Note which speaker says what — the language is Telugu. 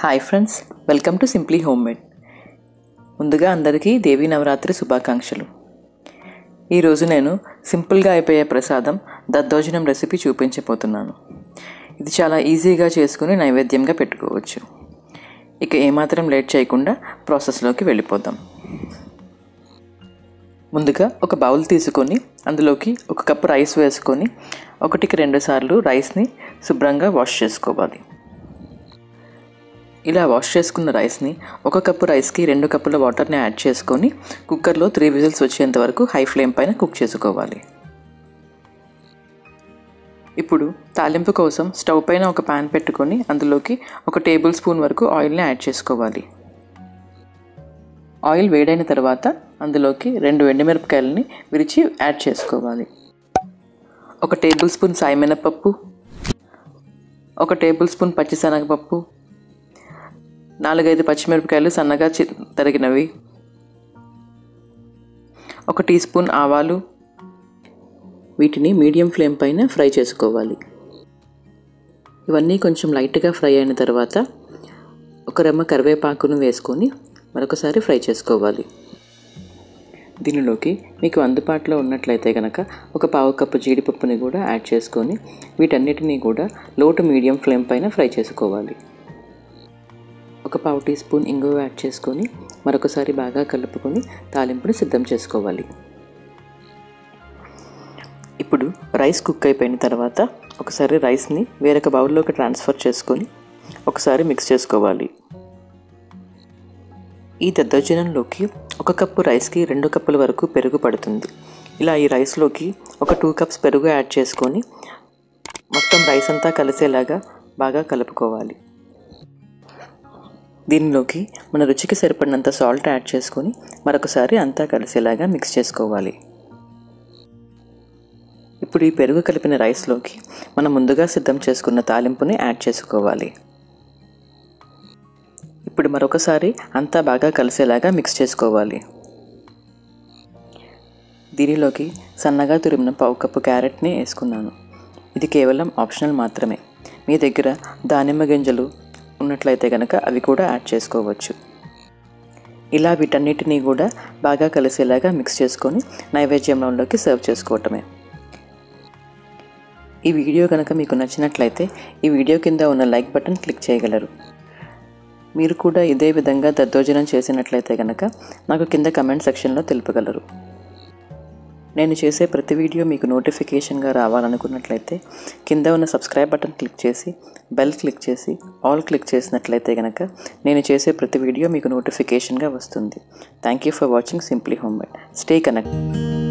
Speaker 1: hi friends welcome to simply home made ముందుగా అందరికీ దేవీ నవరాత్రి శుభాకాంక్షలు ఈరోజు నేను సింపుల్గా అయిపోయే ప్రసాదం దద్దోజనం రెసిపీ చూపించబోతున్నాను ఇది చాలా ఈజీగా చేసుకుని నైవేద్యంగా పెట్టుకోవచ్చు ఇక ఏమాత్రం లేట్ చేయకుండా ప్రాసెస్లోకి వెళ్ళిపోదాం ముందుగా ఒక బౌల్ తీసుకొని అందులోకి ఒక కప్పు రైస్ వేసుకొని ఒకటికి రెండు సార్లు రైస్ని శుభ్రంగా వాష్ చేసుకోవాలి ఇలా వాష్ చేసుకున్న రైస్ని ఒక కప్పు రైస్కి రెండు కప్పుల వాటర్ని యాడ్ చేసుకొని కుక్కర్లో త్రీ విజిల్స్ వచ్చేంత వరకు హై ఫ్లేమ్ పైన కుక్ చేసుకోవాలి ఇప్పుడు తాలింపు కోసం స్టవ్ పైన ఒక పాన్ పెట్టుకొని అందులోకి ఒక టేబుల్ స్పూన్ వరకు ఆయిల్ని యాడ్ చేసుకోవాలి ఆయిల్ వేడైన తర్వాత అందులోకి రెండు ఎండుమిరపకాయలని విరిచి యాడ్ చేసుకోవాలి ఒక టేబుల్ స్పూన్ సాయిమినపప్పు ఒక టేబుల్ స్పూన్ పచ్చిశనగపప్పు నాలుగైదు పచ్చిమిరపకాయలు సన్నగా చి తరిగినవి ఒక టీ స్పూన్ ఆవాలు వీటిని మీడియం ఫ్లేమ్ పైన ఫ్రై చేసుకోవాలి ఇవన్నీ కొంచెం లైట్గా ఫ్రై అయిన తర్వాత ఒక రెమ్మ కరివేపాకును వేసుకొని మరొకసారి ఫ్రై చేసుకోవాలి దీనిలోకి మీకు అందుబాటులో ఉన్నట్లయితే కనుక ఒక పావు కప్పు జీడిపప్పుని కూడా యాడ్ చేసుకొని వీటన్నిటినీ కూడా లో టు మీడియం ఫ్లేమ్ పైన ఫ్రై చేసుకోవాలి ఒక పావు టీ స్పూన్ ఇంగువ యాడ్ చేసుకొని మరొకసారి బాగా కలుపుకొని తాలింపుని సిద్ధం చేసుకోవాలి ఇప్పుడు రైస్ కుక్ అయిపోయిన తర్వాత ఒకసారి రైస్ని వేరొక బౌల్లోకి ట్రాన్స్ఫర్ చేసుకొని ఒకసారి మిక్స్ చేసుకోవాలి ఈ దద్దోజనంలోకి ఒక కప్పు రైస్కి రెండు కప్పుల వరకు పెరుగు పడుతుంది ఇలా ఈ రైస్లోకి ఒక టూ కప్స్ పెరుగు యాడ్ చేసుకొని మొత్తం రైస్ అంతా కలిసేలాగా బాగా కలుపుకోవాలి దీనిలోకి మన రుచికి సరిపడినంత సాల్ట్ యాడ్ చేసుకొని మరొకసారి అంతా కలిసేలాగా మిక్స్ చేసుకోవాలి ఇప్పుడు ఈ పెరుగు కలిపిన రైస్లోకి మనం ముందుగా సిద్ధం చేసుకున్న తాలింపుని యాడ్ చేసుకోవాలి ఇప్పుడు మరొకసారి అంతా బాగా కలిసేలాగా మిక్స్ చేసుకోవాలి దీనిలోకి సన్నగా తురిమిన పావు కప్పు క్యారెట్ని వేసుకున్నాను ఇది కేవలం ఆప్షనల్ మాత్రమే మీ దగ్గర దానిమ్మ గింజలు ఉన్నట్లయితే కనుక అవి కూడా యాడ్ చేసుకోవచ్చు ఇలా వీటన్నిటినీ కూడా బాగా కలిసేలాగా మిక్స్ చేసుకొని నైవేద్యంలోకి సర్వ్ చేసుకోవటమే ఈ వీడియో కనుక మీకు నచ్చినట్లయితే ఈ వీడియో కింద ఉన్న లైక్ బటన్ క్లిక్ చేయగలరు మీరు కూడా ఇదే విధంగా దద్దోజనం చేసినట్లయితే కనుక నాకు కింద కమెంట్ సెక్షన్లో తెలుపగలరు నేను చేసే ప్రతి వీడియో మీకు నోటిఫికేషన్గా రావాలనుకున్నట్లయితే కింద ఉన్న సబ్స్క్రైబ్ బటన్ క్లిక్ చేసి బెల్ క్లిక్ చేసి ఆల్ క్లిక్ చేసినట్లయితే కనుక నేను చేసే ప్రతి వీడియో మీకు నోటిఫికేషన్గా వస్తుంది thank you for watching simply home made stay connect